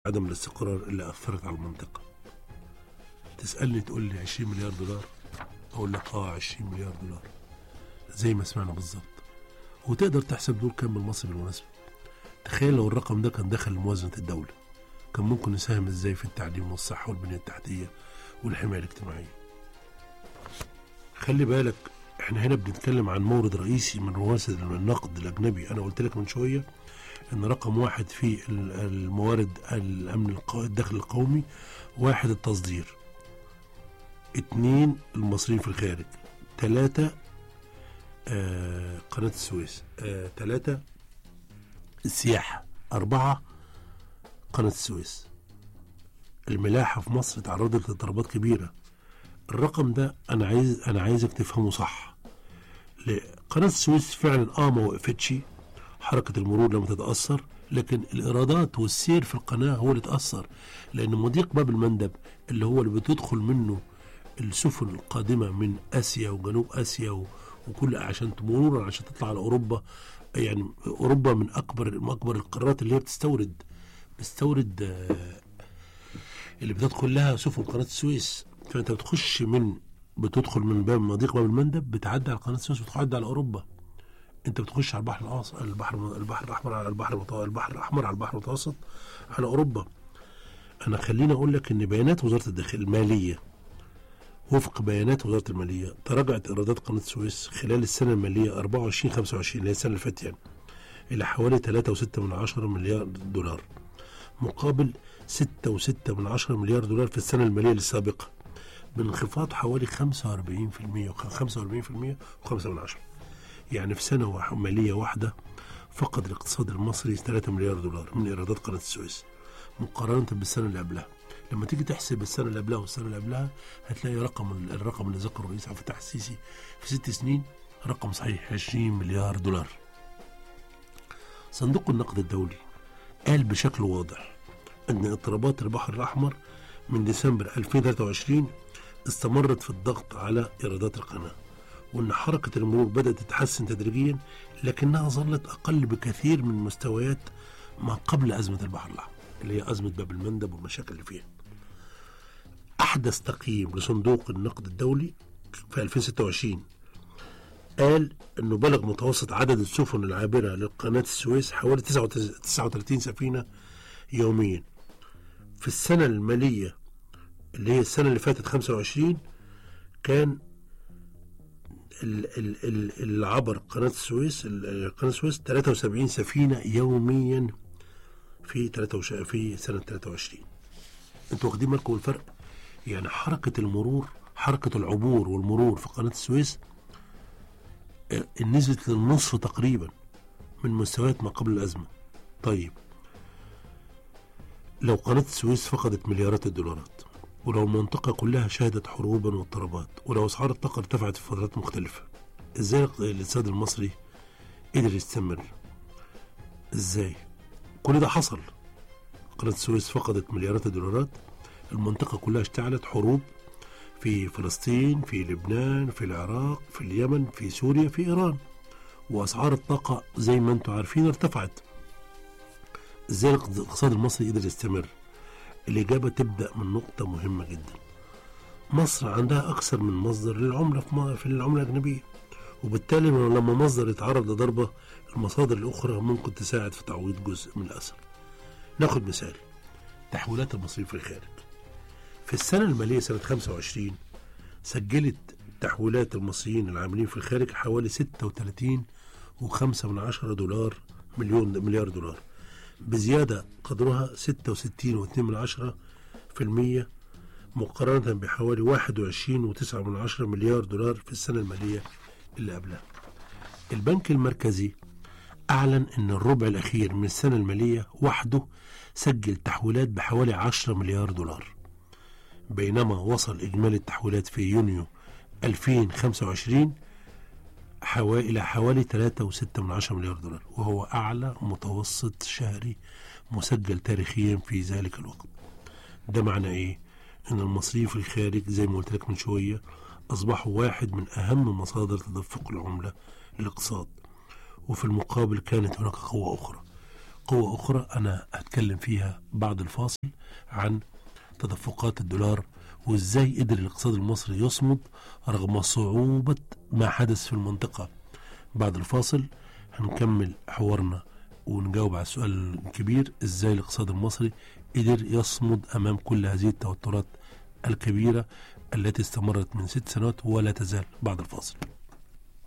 عدم الاستقرار اللي أثرت على المنطقة تسألني تقول لي 20 مليار دولار أقول لك آه 20 مليار دولار زي ما سمعنا بالظبط وتقدر تحسب دول كام بالمصري بالمناسبة تخيل لو الرقم ده كان دخل موازنة الدولة كان ممكن يساهم ازاي في التعليم والصحة والبنية التحتية والحماية الاجتماعية خلي بالك احنا هنا بنتكلم عن مورد رئيسي من رواسد النقد الأجنبي أنا قلت لك من شوية ان رقم واحد في ال- الموارد الامن الق- الدخل القومي واحد التصدير اتنين المصريين في الخارج تلاتة آه قناة السويس آه تلاتة السياحة أربعة قناة السويس الملاحة في مصر تعرضت لضربات كبيرة الرقم ده أنا عايز أنا عايزك تفهمه صح ل- قناة السويس فعلا اه ما وقفتش حركة المرور لم تتأثر لكن الإيرادات والسير في القناة هو اللي اتأثر لأن مضيق باب المندب اللي هو اللي بتدخل منه السفن القادمة من آسيا وجنوب آسيا و- وكل عشان مرورا عشان تطلع على أوروبا يعني أوروبا من أكبر من أكبر القارات اللي هي بتستورد بتستورد آه، اللي بتدخل لها سفن قناة السويس فأنت بتخش من بتدخل من باب مضيق باب المندب بتعدي على قناة السويس وتعدي على أوروبا انت بتخش على البحر الاوسط البحر البحر الاحمر على البحر المتوسط البحر الاحمر على البحر المتوسط على اوروبا انا خليني اقول لك ان بيانات وزاره الداخل الماليه وفق بيانات وزاره الماليه تراجعت ايرادات قناه السويس خلال السنه الماليه 24 25 اللي هي السنه اللي فاتت يعني الى حوالي 3.6 من عشرة مليار دولار مقابل 6.6 من عشرة مليار دولار في السنه الماليه السابقه بانخفاض حوالي 45% و 45% و5 من عشرة يعني في سنة واحد- مالية واحدة فقد الاقتصاد المصري 3 مليار دولار من إيرادات قناة السويس مقارنة بالسنة اللي قبلها لما تيجي تحسب السنة اللي قبلها والسنة اللي قبلها هتلاقي رقم الرقم اللي ذكره الرئيس عبد الفتاح السيسي في ست سنين رقم صحيح 20 مليار دولار صندوق النقد الدولي قال بشكل واضح أن اضطرابات البحر الأحمر من ديسمبر 2023 استمرت في الضغط على إيرادات القناة وأن حركة المرور بدأت تتحسن تدريجيا لكنها ظلت أقل بكثير من مستويات ما قبل أزمة البحر الأحمر اللي هي أزمة باب المندب والمشاكل اللي فيها أحدث تقييم لصندوق النقد الدولي في 2026 قال أنه بلغ متوسط عدد السفن العابرة لقناة السويس حوالي 39 سفينة يوميا في السنة المالية اللي هي السنة اللي فاتت 25 كان ال- ال- ال- اللي عبر قناة السويس ال- قناة السويس 73 سفينة يوميا في 23 في سنة 23 انتوا واخدين بالكم من الفرق يعني حركة المرور حركة العبور والمرور في قناة السويس آه، نزلت للنصف تقريبا من مستويات ما قبل الأزمة طيب لو قناة السويس فقدت مليارات الدولارات ولو المنطقة كلها شهدت حروبا واضطرابات ولو أسعار الطاقة ارتفعت في فترات مختلفة ازاي الاقتصاد المصري قدر يستمر ازاي كل ده حصل قناة السويس فقدت مليارات الدولارات المنطقة كلها اشتعلت حروب في فلسطين في لبنان في العراق في اليمن في سوريا في إيران وأسعار الطاقة زي ما انتم عارفين ارتفعت ازاي الاقتصاد المصري قدر يستمر الإجابة تبدأ من نقطة مهمة جدا مصر عندها أكثر من مصدر للعملة في م- في العملة الأجنبية وبالتالي لما مصدر يتعرض لضربة المصادر الأخرى ممكن تساعد في تعويض جزء من الأثر ناخد مثال تحويلات المصريين في الخارج في السنة المالية سنة 25 سجلت تحويلات المصريين العاملين في الخارج حوالي 36 وخمسة من عشرة دولار مليون مليار دولار بزيادة قدرها 66 واتنين من عشرة في المية مقارنة بحوالي 21 وتسعة من عشرة مليار دولار في السنة المالية اللي قبلها البنك المركزي أعلن أن الربع الأخير من السنة المالية وحده سجل تحويلات بحوالي 10 مليار دولار بينما وصل إجمالي التحويلات في يونيو 2025 حوالي إلى حوالي 3.6 من عشرة مليار دولار وهو أعلى متوسط شهري مسجل تاريخيا في ذلك الوقت ده معنى إيه؟ إن المصريين في الخارج زي ما قلت لك من شوية أصبحوا واحد من أهم مصادر تدفق العملة للاقتصاد وفي المقابل كانت هناك قوة أخرى قوة أخرى أنا هتكلم فيها بعد الفاصل عن تدفقات الدولار وإزاي قدر الاقتصاد المصري يصمد رغم صعوبة ما حدث في المنطقة بعد الفاصل هنكمل حوارنا ونجاوب على السؤال الكبير إزاي الاقتصاد المصري قدر يصمد أمام كل هذه التوترات الكبيرة التي استمرت من ست سنوات ولا تزال بعد الفاصل